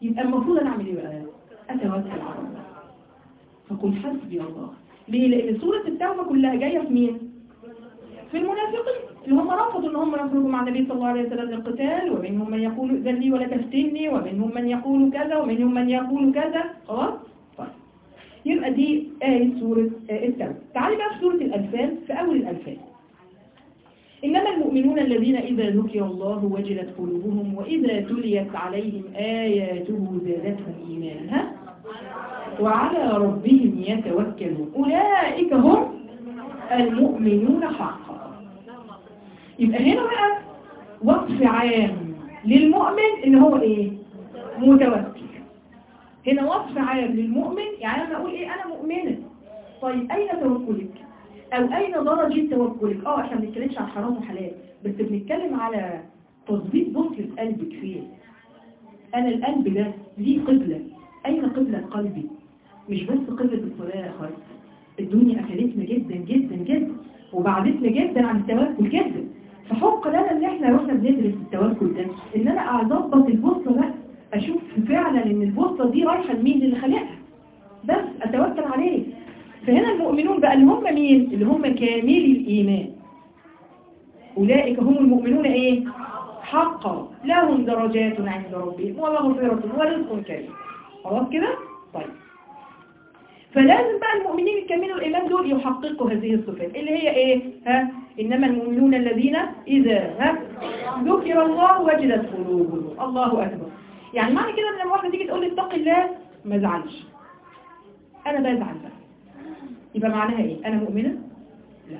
يبقى المفروض انا اعمل ايه بقى اتوكل على الله فقل حسبي الله ليه لان سوره التوبه كلها جايه في مين في المنافقين اللي هم رفضوا ان هم يخرجوا مع النبي صلى الله عليه وسلم للقتال ومنهم من يقول ائذن لي ولا تفتني ومنهم من يقول كذا ومنهم من يقول كذا خلاص طيب يبقى دي آية سورة آه التوبة تعالي بقى في سورة الأنفال في أول الأنفال إنما المؤمنون الذين إذا ذكر الله وجلت قلوبهم وإذا تليت عليهم آياته زادتهم إيمانا ها؟ وعلى ربهم يتوكلون أولئك هم المؤمنون حقا يبقى هنا بقى وصف عام للمؤمن ان هو ايه متوكل هنا وصف عام للمؤمن يعني انا اقول ايه انا مؤمنة طيب اين توكلك او اين درجة توكلك اه احنا ما بنتكلمش عن حرام وحلال بس بنتكلم على تظبيط بصرة قلبك فين انا القلب ده ليه قبلة اين قبلة قلبي مش بس قبلة الصلاة يا اخوات الدنيا اكلتنا جدا جدا جدا وبعدتنا جدا عن التوكل جدا فحق لنا ان احنا واحنا بندرس التوكل ده ان انا اظبط البوصله بقى اشوف فعلا ان البوصله دي رايحه لمين اللي خلقها بس اتوكل عليه فهنا المؤمنون بقى اللي هم مين اللي هم كاملي الايمان اولئك هم المؤمنون ايه حقا لهم درجات عند ربهم ومغفرة ورزق كريم خلاص كده طيب فلازم بقى المؤمنين الكاملين الإيمان دول يحققوا هذه الصفات اللي هي ايه ها إنما المؤمنون الذين إذا ها ذكر الله وجلت قلوبهم الله أكبر يعني معنى كده ان لما واحدة تيجي تقول لي اتق الله ما زعلش أنا بزعل بقى يبقى معناها ايه أنا مؤمنة لا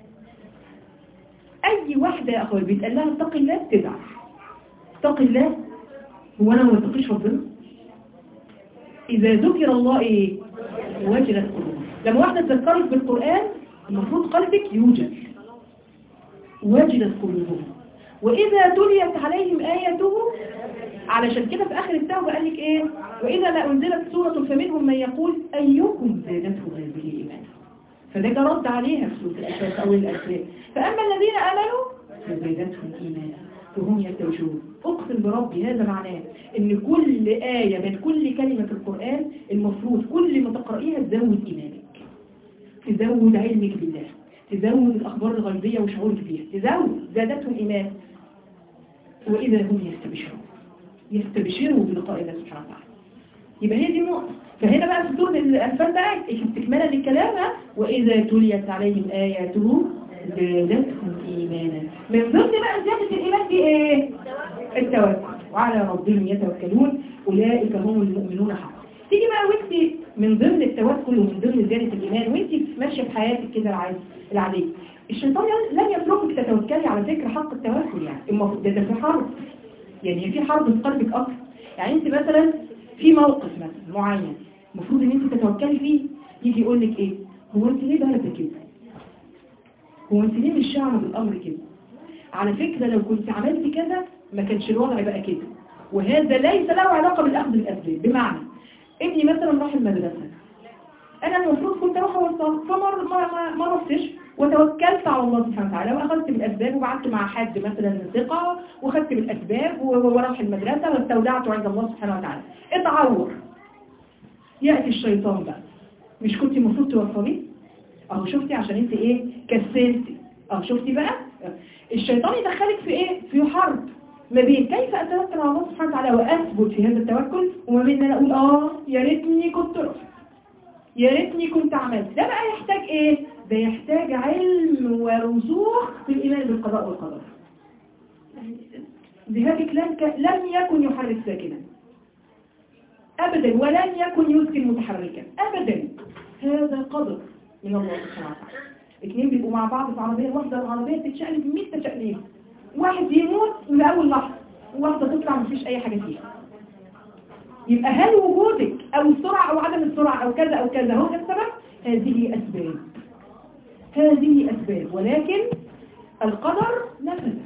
أي واحدة يا أخوي بيتقال لها اتق الله تزعل اتق الله هو أنا ما اتقيش ربنا إذا ذكر الله إيه وجلت قلوبهم لما واحدة تذكرت بالقرآن المفروض قلبك يوجد وجلت قلوبهم وإذا تليت عليهم آياته علشان كده في آخر التوبة قال لك إيه وإذا ما أنزلت سورة فمنهم من يقول أيكم زادته هذه إيمانا فده جه رد عليها في سورة الأساس أو الأساس فأما الذين آمنوا فزادتهم إيمانا فهم يستوشون أقسم بربي هذا معناه إن كل آية من كل كلمة في القرآن المفروض كل ما تقرأيها تزود إيمانك تزود علمك بالله تزود الأخبار الغيبية وشعورك بيها تزود زادتهم إيمان وإذا هم يستبشرون يستبشروا بلقاء الله سبحانه وتعالى يبقى هي دي النقطة فهنا بقى في سورة الأنفال بقى استكمالا للكلام وإذا تليت عليهم آياته زادتهم إيمانا من ضمن بقى زيادة الإيمان دي إيه؟ التوكل وعلى ربهم يتوكلون أولئك هم المؤمنون حقا تيجي بقى وانت من ضمن التوكل ومن ضمن زيادة الإيمان وانت ماشية في حياتك كده العادي العادية الشيطان لن يتركك تتوكلي على فكرة حق التوكل يعني المفروض ده, ده في حرب يعني في حرب في قلبك أكتر يعني انت مثلا في موقف مثلا معين المفروض ان انت تتوكلي فيه يجي يقول لك ايه هو انت ليه بهرب كده هو انت ليه مش شاعره بالامر كده على فكرة لو كنت عملت كذا ما كانش الوضع بقى كده وهذا ليس له علاقة بالأخذ بالأسباب بمعنى ابني مثلا راح المدرسة أنا المفروض كنت أروح أوصل فمر ما, ما, ما رحتش وتوكلت على الله سبحانه وتعالى وأخذت بالأسباب وبعدت مع حد مثلا ثقة وأخذت بالأسباب وراح المدرسة واستودعته عند الله سبحانه وتعالى اتعور يأتي الشيطان بقى مش كنت المفروض توصلي أهو شفتي عشان انت ايه كسلتي أهو شفتي بقى الشيطان يدخلك في ايه في حرب ما بين كيف اتوكل على الله سبحانه وتعالى واثبت في هذا التوكل وما بين ان انا اقول اه يا ريتني كنت رحت يا ريتني كنت عملت ده بقى يحتاج ايه ده يحتاج علم ورسوخ في الايمان بالقضاء والقدر ذهابك لم لم يكن يحرك ساكنا ابدا ولن يكن يسكن متحركا ابدا هذا قدر من الله سبحانه وتعالى اثنين بيبقوا مع بعض في عربية واحدة العربية تتشقلب 100 تشقلب واحد يموت من أول لحظة وواحدة تطلع مفيش أي حاجة فيها يبقى هل وجودك أو السرعة أو عدم السرعة أو كذا أو كذا هو السبب هذه أسباب هذه أسباب ولكن القدر نفذ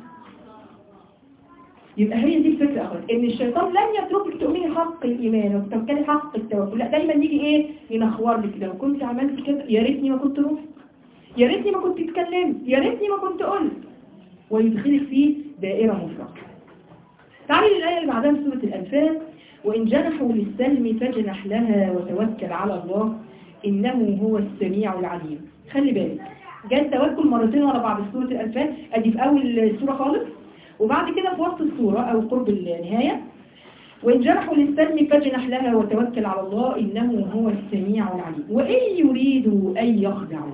يبقى هي دي الفكرة أخوات إن الشيطان لن يتركك تؤمني حق الإيمان وتتوكلي حق التوكل لا دايما يجي إيه ينخور لك لو كنت عملت كده يا ريتني ما كنت رحت يا ريتني ما كنت اتكلمت يا ريتني ما كنت قلت ويدخلك في دائرة مفرقة تعالي للآية اللي بعدها في سورة الأنفال وإن جنحوا للسلم فاجنح لها وتوكل على الله إنه هو السميع العليم خلي بالك جاء التوكل مرتين ورا بعض في سورة الأنفال أدي في أول السورة خالص وبعد كده في وسط السورة أو قرب النهاية وإن جنحوا للسلم فاجنح لها وتوكل على الله إنه هو السميع العليم وإن يريدوا أن يخدعوا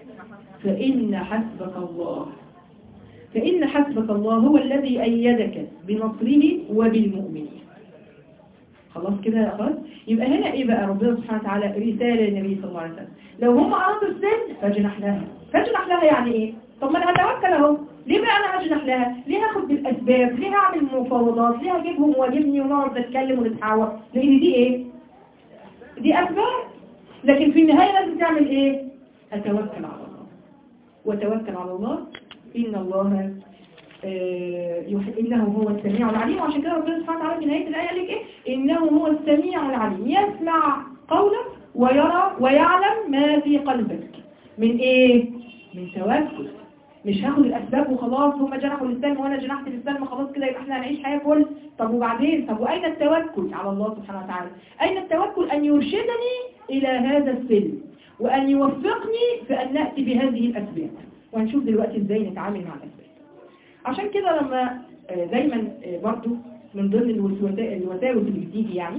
فإن حسبك الله فإن حسبك الله هو الذي أيدك بنصره وبالمؤمنين خلاص كده يا أخوات يبقى هنا إيه بقى ربنا سبحانه وتعالى رسالة للنبي صلى الله عليه وسلم لو هم أرادوا السن فاجنح لها فاجنح لها يعني إيه طب ما أنا هتوكل أهو ليه بقى أنا هجنح لها ليه هاخد بالأسباب ليه هعمل مفاوضات ليه هجيبهم واجيبني ونقعد نتكلم ونتحاور لأن دي إيه دي أسباب لكن في النهاية لازم تعمل إيه أتوكل على الله وتوكل على الله إن الله آه، يح- إنه هو السميع العليم وعشان كده ربنا سبحانه وتعالى في نهاية الآية قال لك إيه إنه هو السميع العليم يسمع قولك ويرى ويعلم ما في قلبك من إيه من توكل مش هاخد الأسباب وخلاص هما جنحوا للسلم وأنا جنحت للسلم خلاص كده يبقى احنا هنعيش حياة كل طب وبعدين طب وأين التوكل على الله سبحانه وتعالى أين التوكل أن يرشدني إلى هذا السلم وأن يوفقني في أن نأتي بهذه الأسباب وهنشوف دلوقتي إزاي نتعامل مع الأسباب عشان كده لما آه، دايما آه، برضو من ضمن الوسوسات- الوساوس اللي بتيجي يعني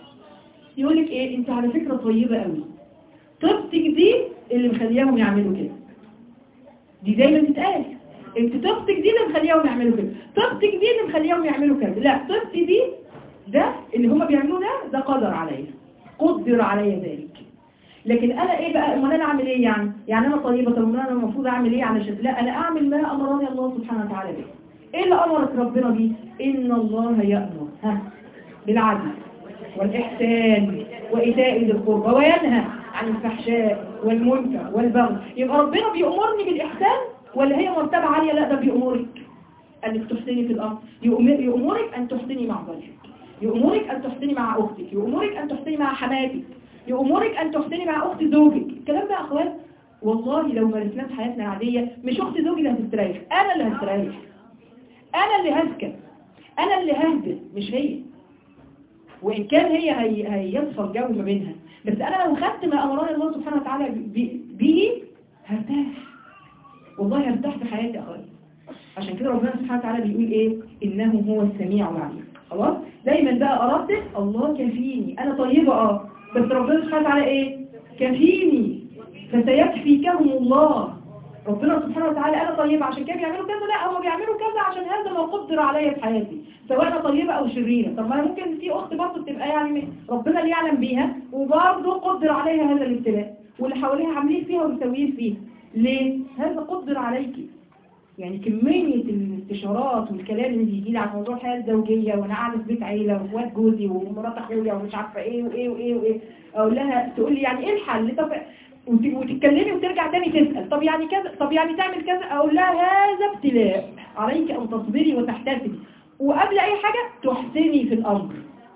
يقول لك ايه انت على فكرة طيبة قوي طيبتك دي اللي مخلياهم يعملوا كده دي دايما بتتقال انت طيبتك دي اللي مخلياهم يعملوا كده طيبتك دي اللي مخلياهم يعملوا كده لا طيبتي دي ده اللي هم بيعملوه ده ده قدر عليا قدر عليا ذلك لكن انا ايه بقى امال انا اعمل ايه يعني يعني انا طيبه طب امال انا المفروض اعمل ايه علشان لا انا اعمل ما امرني الله سبحانه وتعالى به ايه اللي امرك ربنا بيه ان الله يامر ها بالعدل والاحسان وايتاء ذي القربى وينهى عن الفحشاء والمنكر والبغي يبقى ربنا بيأمرني بالاحسان ولا هي مرتبه عاليه لا ده بيأمرك انك تحسني في الامر يأمر- يأمرك ان تحسني مع زوجك يأمرك ان تحسني مع اختك يأمرك ان تحسني مع حماتك يأمرك أن تحسني مع أخت زوجك الكلام ده يا أخوات والله لو مارسناه في حياتنا العادية مش أخت زوجي اللي هتستريح أنا اللي هستريح أنا اللي هسكت أنا اللي ههدى مش هي وإن كان هي هي هيصفى الجو ما بينها بس أنا لو خدت ما أمرني الله سبحانه وتعالى ب- به هرتاح والله هرتاح في حياتي يا أخوات عشان كده ربنا سبحانه وتعالى بيقول إيه إنه هو السميع العليم خلاص دايما بقى أردت الله كفيني أنا طيبة أه بس ربنا سبحانه وتعالى إيه كفيني فسيكفيكهم الله ربنا سبحانه وتعالى أنا طيبة عشان كده بيعملوا كذا لا هم بيعملوا كذا عشان هذا ما قدر عليا في حياتي سواء أنا طيبة أو شريرة طب ما أنا ممكن في أخت برضه بتبقى يعني ربنا اللي يعلم بيها وبرضه قدر عليها هذا الابتلاء واللي حواليها عاملين فيها ومسويين فيها ليه؟ هذا قدر عليكي يعني كمية الاستشارات والكلام اللي بيجي لي عن موضوع الحياة الزوجية وانا قاعدة في بيت عيلة واخوات جوزي ومرات اخويا ومش عارفة ايه وايه وايه وايه اقول لها تقول لي يعني ايه الحل طب وت- وتتكلمي وترجع تاني تسأل طب يعني كذا طب يعني تعمل كذا اقول لها هذا ابتلاء عليك ان تصبري وتحتسبي وقبل اي حاجة تحسني في الامر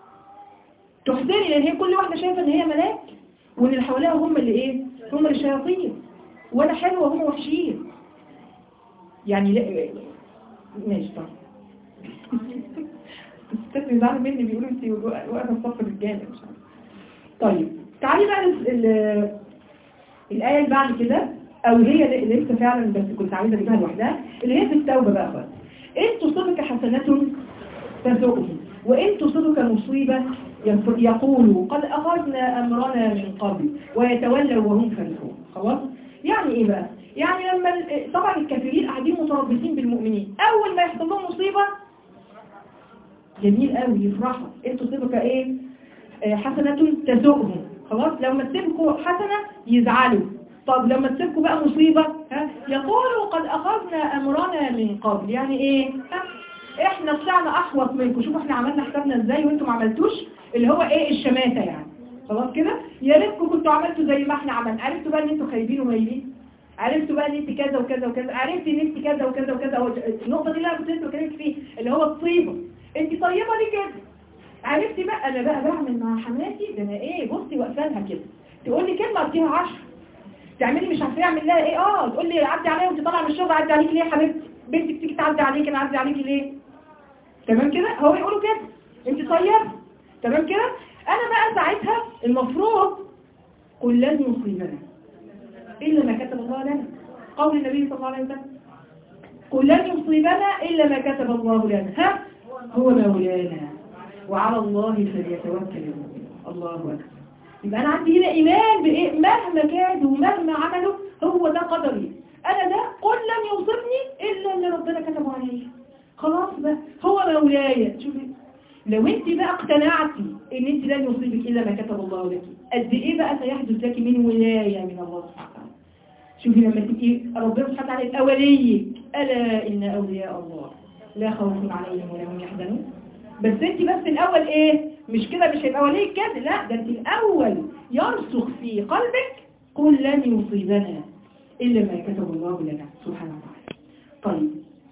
تحسني لان هي كل واحدة شايفة ان هي ملاك وان اللي حواليها هم اللي ايه هم اللي شياطين وانا حلوة وهم وحشين يعني لا ماشي طبعا الستات بيزعلوا مني بيقولوا انت واقفه في صف الرجاله مش عارفه طيب تعالي بقى ال- ال- الايه اللي بعد كده او هي اللي لسه فعلا بس كنت عايزه اجيبها لوحدها اللي هي في التوبه بقى خالص ان تصبك حسنه تسؤهم وان تصبك مصيبه يف- يقولوا قد اخذنا امرنا من قبل ويتولوا وهم فرحون خلاص يعني ايه بقى يعني لما ال- طبعا الكافرين قاعدين متربصين بالمؤمنين اول ما يحصل لهم مصيبه جميل قوي يفرحوا انتوا تصيبك ايه آه، حسنة تسوءهم خلاص لما تسيبكوا حسنة يزعلوا طب لما تسيبكوا بقى مصيبة ها يقولوا قد أخذنا أمرنا من قبل يعني ايه ها احنا طلعنا أحوط منكم شوفوا احنا عملنا حسابنا ازاي وانتم ما عملتوش اللي هو ايه الشماتة يعني خلاص كده يا ريتكم كنتوا عملتوا زي ما احنا عملنا عرفتوا بقى ان انتوا خايبين ومايلين عرفتوا بقى ان انت كذا وكذا وكذا عرفتي ان انت كذا وكذا وكذا وج- النقطة دي اللي انا كنت لسه بكلمك فيه اللي هو الطيبة انت طيبة ليه كده عرفتي بقى انا بقى بعمل مع حماتي ده انا ايه بصي واقفه لها كده تقول لي كلمه اديها 10 تعملي مش عارفه اعمل لها ايه اه تقول لي عدي عليا وانت طالعه من الشغل عدي عليكي ليه يا حبيبتي بنتك تيجي تعدي عليكي انا عدي عليكي ليه تمام كده هو يقولوا كده انت طيبه تمام كده انا بقى ساعتها المفروض قل لن يصيبنا الا ما كتب الله لنا قول النبي صلى الله عليه وسلم قل لن يصيبنا الا ما كتب الله لنا ها هو مولانا وعلى الله فليتوكل المؤمنون الله اكبر يبقى انا عندي هنا ايمان بايه مهما كادوا ومهما عملوا هو ده قدري انا ده قل لن يصيبني الا اللي ربنا كتبه عليه خلاص بقى هو مولاي شوفي لو انت بقى اقتنعتي ان انت لن يصيبك الا ما كتب الله لك قد ايه بقى سيحدث لك من ولايه من الله سبحانه وتعالى شوفي لما تبقي ربنا سبحانه وتعالى يبقى وليك الا ان اولياء الله لا خوف عليهم ولا هم يحزنون بس انت بس الاول ايه مش كده مش هيبقى وليك كده لا ده انت الاول يرسخ في قلبك قل لن يصيبنا الا ما كتب الله لنا سبحانه وتعالى طيب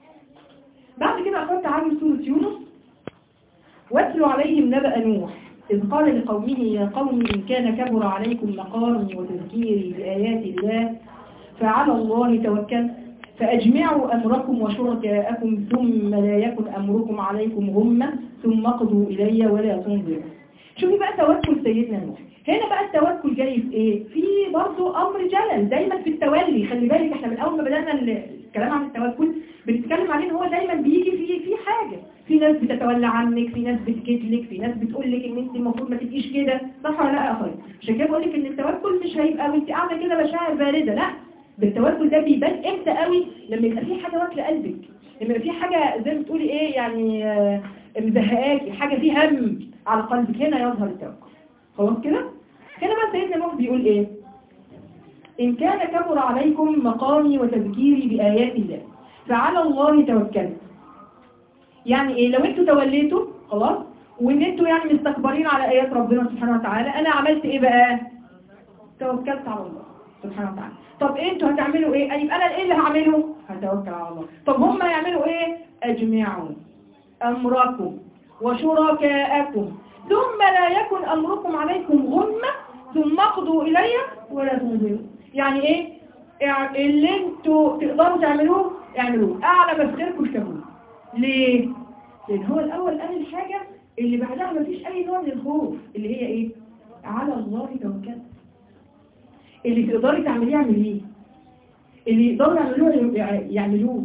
بعد كده أخذت تعالوا سورة يونس واتل عليهم نبأ نوح إذ قال لقومه يا قوم إن كان كبر عليكم مقامي وتذكيري بآيات الله فعلى الله توكل فأجمعوا أمركم وشركاءكم ثم لا يكن أمركم عليكم غمة ثم اقضوا إلي ولا تنظروا شوفي بقى توكل سيدنا نوح هنا بقى التوكل جاي في ايه في برضه امر جلل دايما في التولي خلي بالك احنا من اول ما بدانا الكلام عن التوكل بنتكلم عليه ان هو دايما بيجي في في حاجه في ناس بتتولى عنك في ناس بتكتلك في ناس بتقول لك ان انت المفروض ما تبقيش كده صح ولا لا يا اخويا عشان كده بقول لك ان التوكل مش هيبقى وانت قاعده كده مشاعر بارده لا بالتوكل ده بيبان امتى قوي لما يبقى في حاجه واكله قلبك لما يبقى في حاجه زي ما بتقولي ايه يعني آه، مزهقاكي حاجه في هم على قلبك هنا يظهر التوكل خلاص كده هنا بقى سيدنا نوح بيقول ايه إن كان كبر عليكم مقامي وتذكيري بآيات الله فعلى الله توكلت يعني ايه لو انتوا توليتوا خلاص وان انتوا يعني مستكبرين على ايات ربنا سبحانه وتعالى انا عملت ايه بقى توكلت على الله سبحانه وتعالى طب انتوا هتعملوا ايه اي انا ايه اللي هعمله هتوكل على الله طب هم يعملوا ايه اجمعوا امركم وشركاءكم ثم لا يكن امركم عليكم غمه ثم اقضوا الي ولا تنظروا يعني ايه يعني اللي انتوا تقدروا تعملوه اعملوه اعلى ما في خيركم اشتغلوه ليه لان هو الاول قال الحاجه اللي بعدها مفيش اي نوع من الخوف اللي هي ايه على الله توكلت اللي تقدري تعمليه اعمليه اللي يقدروا يعملوه يعملوه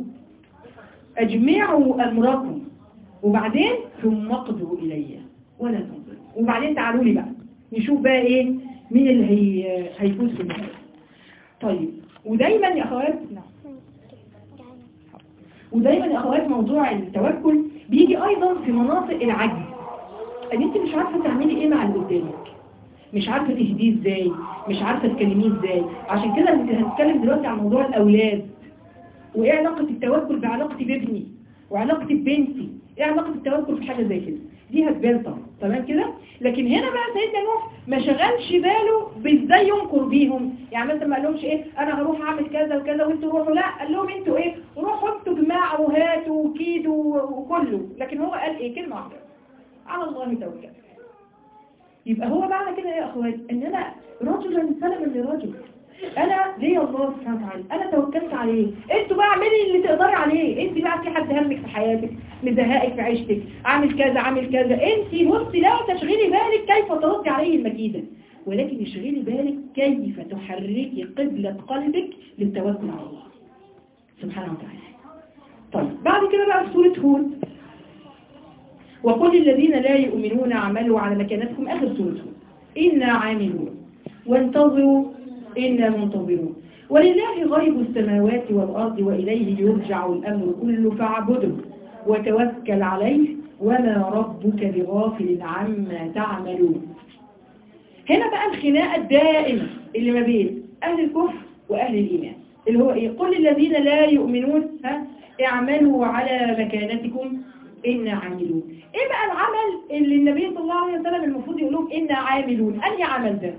اجمعوا امركم وبعدين ثم اقضوا الي ولا تنظروا وبعدين تعالوا لي بقى نشوف بقى ايه مين اللي هي هيفوز في النهايه طيب ودايما يا اخوات نعم ودايما يا اخوات موضوع التوكل بيجي ايضا في مناطق العجز ان انت مش عارفه تعملي ايه مع اللي قدامك مش عارفه تهديه ازاي مش عارفه تكلميه ازاي عشان كده انت هنتكلم دلوقتي عن موضوع الاولاد وايه علاقه التوكل بعلاقتي بابني وعلاقتي ببنتي ايه علاقه التوكل في حاجه زي كده دي هتبان طبعا تمام كده لكن هنا بقى سيدنا نوح ما شغلش باله بازاي ينكر بيهم يعني مثلا ما قالهمش ايه انا هروح اعمل كذا وكذا وانتوا روحوا لا قال لهم انتوا ايه روحوا انتوا جماعه وهاتوا وكيدوا وكله لكن هو قال ايه كلمه واحده على الله توكل يبقى هو معنى كده يا اخوات ان انا رجلا سلما لرجل انا ليا الله سبحانه وتعالى انا توكلت عليه انتوا بقى اعملي اللي تقدري عليه انت بقى في حد همك في حياتك مزهقك في عيشتك عامل كذا عامل كذا انت بصي لا تشغلي بالك كيف تردي عليه المكيده ولكن اشغلي بالك كيف تحركي قبلة قلبك للتوكل على الله سبحانه وتعالى طيب بعد كده بقى في سورة هود وقل الذين لا يؤمنون اعملوا على مكانتكم آخر سورة هود إنا عاملون وانتظروا إنا منتظرون ولله غيب السماوات والأرض وإليه يرجع الأمر كله فاعبده وتوكل عليه وما ربك بغافل عما تعملون هنا بقى الخناقة الدائمة اللي ما بين أهل الكفر وأهل الإيمان اللي هو إيه قل الذين لا يؤمنون ها اعملوا على مكانتكم إنا عاملون إيه بقى العمل اللي النبي صلى الله عليه وسلم المفروض يقول لهم إنا عاملون أي عمل ده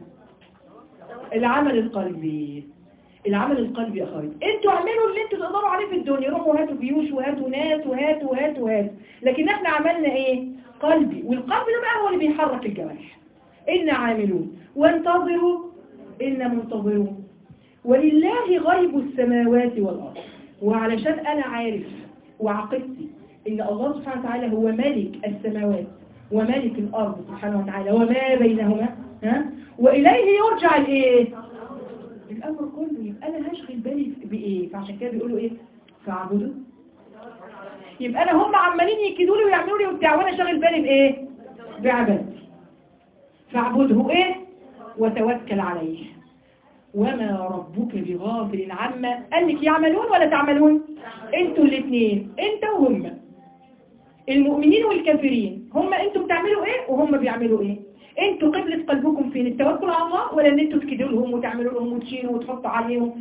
العمل القلبي العمل القلبي يا اخواتي انتوا اعملوا اللي انتوا تقدروا عليه في الدنيا روحوا هاتوا جيوش وهاتوا ناس وهاتوا وهاتوا وهاتوا لكن احنا عملنا ايه قلبي والقلب ده بقى هو اللي بيحرك الجوارح إنا عاملون وانتظروا إنا منتظرون ولله غيب السماوات والأرض وعلشان أنا عارف وعقدتي إن الله سبحانه وتعالى هو ملك السماوات وملك الأرض سبحانه وتعالى وما بينهما ها وإليه يرجع الإيه الأمر كله يبقى أنا هشغل بالي بإيه فعشان كده بيقولوا إيه فاعبدوا يبقى أنا هم عمالين يكيدوا لي ويعملوا لي وبتاع وأنا شاغل بالي بإيه بعبادتي فاعبده إيه وتوكل عليه وما ربك بغافل عما قال لك يعملون ولا تعملون انتوا الاثنين انت وهم المؤمنين والكافرين هم انتوا بتعملوا ايه وهم بيعملوا ايه انتوا قبلة قلبكم فين التوكل على الله ولا ان انتوا تكدوا لهم وتعملوا لهم وتشيلوا وتحطوا عليهم